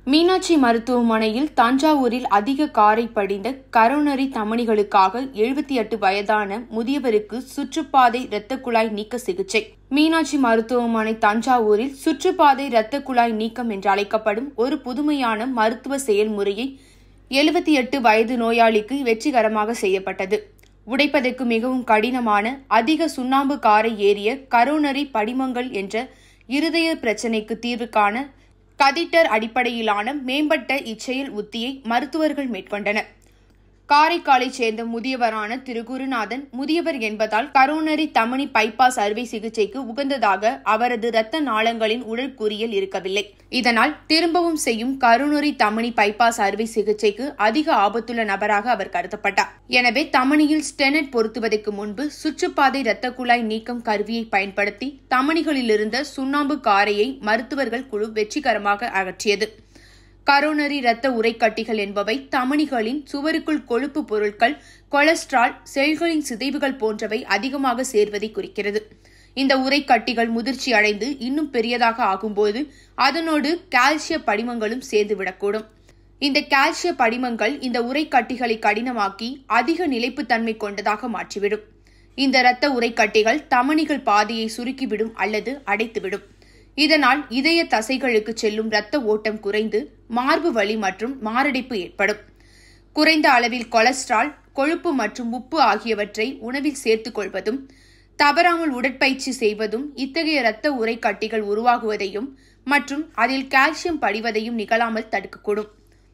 மீனாட்சி மருத்துவமனையில் தஞ்சாவூரில் அதிக காரை படிந்த கரோனரி தமனிகளுக்காக எழுபத்தி எட்டு வயதான முதியவருக்கு சுற்றுப்பாதை இரத்த குழாய் நீக்க சிகிச்சை மீனாட்சி மருத்துவமனை தஞ்சாவூரில் சுற்றுப்பாதை இரத்த குழாய் நீக்கம் என்று அழைக்கப்படும் ஒரு புதுமையான மருத்துவ செயல்முறையை எழுபத்தி எட்டு வயது நோயாளிக்கு வெற்றிகரமாக செய்யப்பட்டது உடைப்பதற்கு மிகவும் கடினமான அதிக சுண்ணாம்பு காரை ஏறிய கரோனரி படிமங்கள் என்ற இருதய பிரச்சினைக்கு தீர்வு காண கதிட்டர் அடிப்படையிலான மேம்பட்ட இச்செயல் உத்தியை மருத்துவர்கள் மேற்கொண்டனர் காரைக்காலைச் சேர்ந்த முதியவரான திரு குருநாதன் முதியவர் என்பதால் கரோனரி தமனி பைபாஸ் அறுவை சிகிச்சைக்கு உகந்ததாக அவரது இரத்த நாளங்களின் உடற்கூறியல் இருக்கவில்லை இதனால் திரும்பவும் செய்யும் கரோனரி தமனி பைபாஸ் அறுவை சிகிச்சைக்கு அதிக ஆபத்துள்ள நபராக அவர் கருதப்பட்டார் எனவே தமனியில் ஸ்டெனட் பொருத்துவதற்கு முன்பு சுற்றுப்பாதை இரத்த குழாய் நீக்கம் கருவியை பயன்படுத்தி தமனிகளிலிருந்த சுண்ணாம்பு காரையை மருத்துவர்கள் குழு வெற்றிகரமாக அகற்றியது கரோனரி இரத்த உரைக்கட்டிகள் என்பவை தமனிகளின் சுவருக்குள் கொழுப்பு பொருட்கள் கொலஸ்ட்ரால் செல்களின் சிதைவுகள் போன்றவை அதிகமாக சேர்வதை குறிக்கிறது இந்த உரைக்கட்டிகள் முதிர்ச்சி அடைந்து இன்னும் பெரியதாக ஆகும்போது அதனோடு கால்சிய படிமங்களும் சேர்ந்துவிடக்கூடும் இந்த கால்சிய படிமங்கள் இந்த உரைக்கட்டிகளை கடினமாக்கி அதிக நிலைப்புத்தன்மை கொண்டதாக மாற்றிவிடும் இந்த இரத்த உரைக்கட்டிகள் தமனிகள் பாதையை சுருக்கிவிடும் அல்லது அடைத்துவிடும் இதனால் இதய தசைகளுக்கு செல்லும் இரத்த ஓட்டம் குறைந்து மார்பு வலி மற்றும் மாரடைப்பு ஏற்படும் குறைந்த அளவில் கொலஸ்ட்ரால் கொழுப்பு மற்றும் உப்பு ஆகியவற்றை உணவில் சேர்த்துக் கொள்வதும் தவறாமல் உடற்பயிற்சி செய்வதும் இத்தகைய இரத்த உரைக்கட்டிகள் உருவாகுவதையும் மற்றும் அதில் கால்சியம் படிவதையும் நிகழாமல் தடுக்கக்கூடும்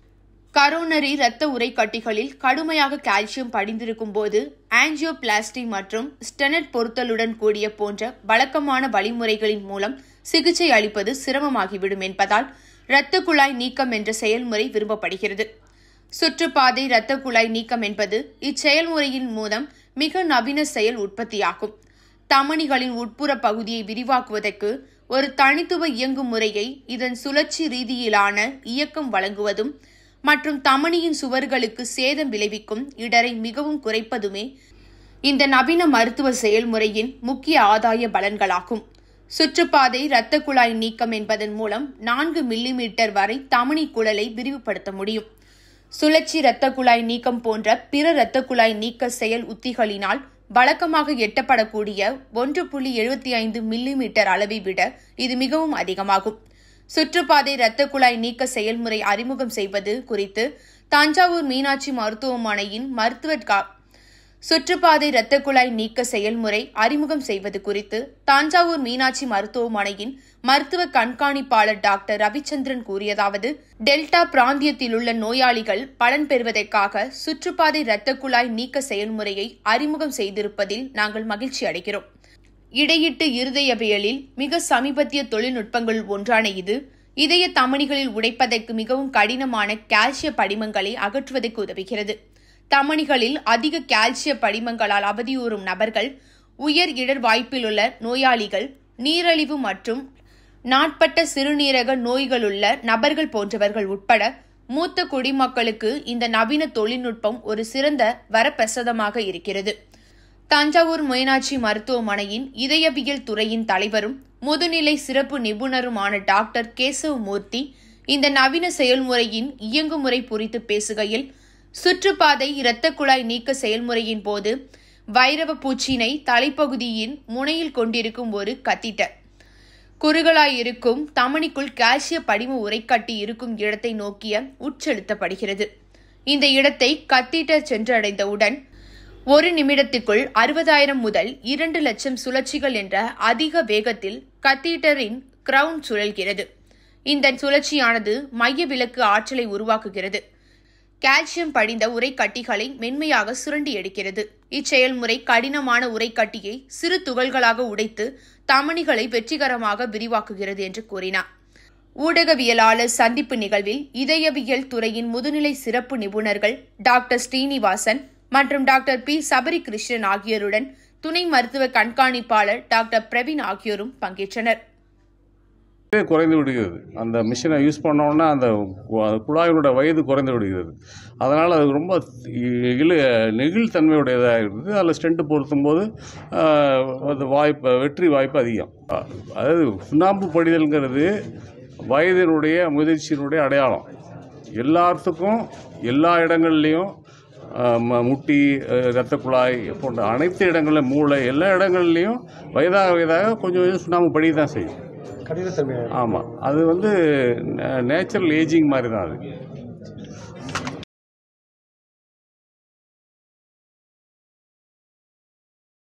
கரோனரி இரத்த உரைக்கட்டிகளில் கடுமையாக கால்சியம் படிந்திருக்கும் போது ஆஞ்சியோபிளாஸ்டி மற்றும் ஸ்டெனட் பொருத்தலுடன் கூடிய போன்ற வழக்கமான வழிமுறைகளின் மூலம் சிகிச்சை அளிப்பது சிரமமாகிவிடும் என்பதால் இரத்த குழாய் நீக்கம் என்ற செயல்முறை விரும்பப்படுகிறது சுற்றுப்பாதை இரத்த குழாய் நீக்கம் என்பது இச்செயல்முறையின் மூலம் மிக நவீன செயல் உற்பத்தியாகும் தமனிகளின் உட்புற பகுதியை விரிவாக்குவதற்கு ஒரு தனித்துவ இயங்கும் முறையை இதன் சுழற்சி ரீதியிலான இயக்கம் வழங்குவதும் மற்றும் தமனியின் சுவர்களுக்கு சேதம் விளைவிக்கும் இடரை மிகவும் குறைப்பதுமே இந்த நவீன மருத்துவ செயல்முறையின் முக்கிய ஆதாய பலன்களாகும் சுற்றுப்பாதை இரத்த குழாய் நீக்கம் என்பதன் மூலம் நான்கு மில்லிமீட்டர் வரை தமனி குழலை விரிவுபடுத்த முடியும் சுழற்சி இரத்த குழாய் நீக்கம் போன்ற பிற இரத்த குழாய் நீக்க செயல் உத்திகளினால் வழக்கமாக எட்டப்படக்கூடிய ஒன்று புள்ளி எழுபத்தி ஐந்து மில்லிமீட்டர் அளவை விட இது மிகவும் அதிகமாகும் சுற்றுப்பாதை இரத்த குழாய் நீக்க செயல்முறை அறிமுகம் செய்வது குறித்து தஞ்சாவூர் மீனாட்சி மருத்துவமனையின் மருத்துவர் சுற்றுப்பாதை இரத்த குழாய் நீக்க செயல்முறை அறிமுகம் செய்வது குறித்து தஞ்சாவூர் மீனாட்சி மருத்துவமனையின் மருத்துவ கண்காணிப்பாளர் டாக்டர் ரவிச்சந்திரன் கூறியதாவது டெல்டா பிராந்தியத்தில் உள்ள நோயாளிகள் பலன் பெறுவதற்காக சுற்றுப்பாதை இரத்த குழாய் நீக்க செயல்முறையை அறிமுகம் செய்திருப்பதில் நாங்கள் மகிழ்ச்சி அடைகிறோம் இடையிட்டு இருதயவியலில் மிக சமீபத்திய தொழில்நுட்பங்கள் ஒன்றான இது இதய தமனிகளில் உடைப்பதற்கு மிகவும் கடினமான கால்சிய படிமங்களை அகற்றுவதற்கு உதவுகிறது தமனிகளில் அதிக கால்சிய படிமங்களால் அவதியுறும் நபர்கள் உயர் இடர் வாய்ப்பில் உள்ள நோயாளிகள் நீரழிவு மற்றும் நாட்பட்ட சிறுநீரக நோய்களுள்ள நபர்கள் போன்றவர்கள் உட்பட மூத்த குடிமக்களுக்கு இந்த நவீன தொழில்நுட்பம் ஒரு சிறந்த வரப்பிரசாதமாக இருக்கிறது தஞ்சாவூர் மீனாட்சி மருத்துவமனையின் இதயவியல் துறையின் தலைவரும் முதுநிலை சிறப்பு நிபுணருமான டாக்டர் கேசவ் மூர்த்தி இந்த நவீன செயல்முறையின் இயங்குமுறை குறித்து பேசுகையில் சுற்றுப்பாதை இரத்த குழாய் நீக்க செயல்முறையின் போது வைரவ பூச்சினை தலைப்பகுதியின் முனையில் கொண்டிருக்கும் ஒரு கத்திட்டர் குறுகலாய் இருக்கும் தமனிக்குள் கால்சிய படிம உரைக்கட்டி இருக்கும் இடத்தை நோக்கிய உட்செலுத்தப்படுகிறது இந்த இடத்தை கத்தீட்டர் சென்றடைந்தவுடன் ஒரு நிமிடத்துக்குள் அறுபதாயிரம் முதல் இரண்டு லட்சம் சுழற்சிகள் என்ற அதிக வேகத்தில் கத்தீட்டரின் கிரவுன் சுழல்கிறது இந்த சுழற்சியானது மைய விளக்கு ஆற்றலை உருவாக்குகிறது கால்சியம் படிந்த உரைக்கட்டிகளை மென்மையாக சுரண்டி எடுக்கிறது இச்செயல்முறை கடினமான உரைக்கட்டியை சிறு துகள்களாக உடைத்து தமனிகளை வெற்றிகரமாக விரிவாக்குகிறது என்று கூறினார் ஊடகவியலாளர் சந்திப்பு நிகழ்வில் இதயவியல் துறையின் முதுநிலை சிறப்பு நிபுணர்கள் டாக்டர் ஸ்ரீனிவாசன் மற்றும் டாக்டர் பி சபரி கிருஷ்ணன் ஆகியோருடன் துணை மருத்துவ கண்காணிப்பாளர் டாக்டர் பிரவீன் ஆகியோரும் பங்கேற்றனர் குறைந்து விடுகிறது அந்த மிஷினை யூஸ் பண்ணோன்னா அந்த கு- அந்த குழாயினோட வயது குறைந்து விடுகிறது அதனால் அது ரொம்ப இ- இழு நெகிழ்த்தன்மையுடையதாக இருக்குது அதில் ஸ்டென்ட்டு பொருத்தும் போது ஆஹ், அது வாய்ப்பு வெற்றி வாய்ப்பு அதிகம் அ- அதாவது சுண்ணாம்பு படிதல்ங்கிறது வயதினுடைய முதிர்ச்சியினுடைய அடையாளம் எல்லாத்துக்கும் எல்லா இடங்கள்லையும் அஹ், ம- முட்டி அஹ், இரத்த குழாய் போன்ற அனைத்து இடங்களிலும் மூளை எல்லா இடங்கள்லையும் வயதாக வயதாக கொஞ்சம் கொஞ்சம் சுண்ணாம்பு படி தான் செய்யும் கடினத்தன்மை ஆமாம் அது வந்து நேச்சுரல் ஏஜிங் மாதிரி தான் அது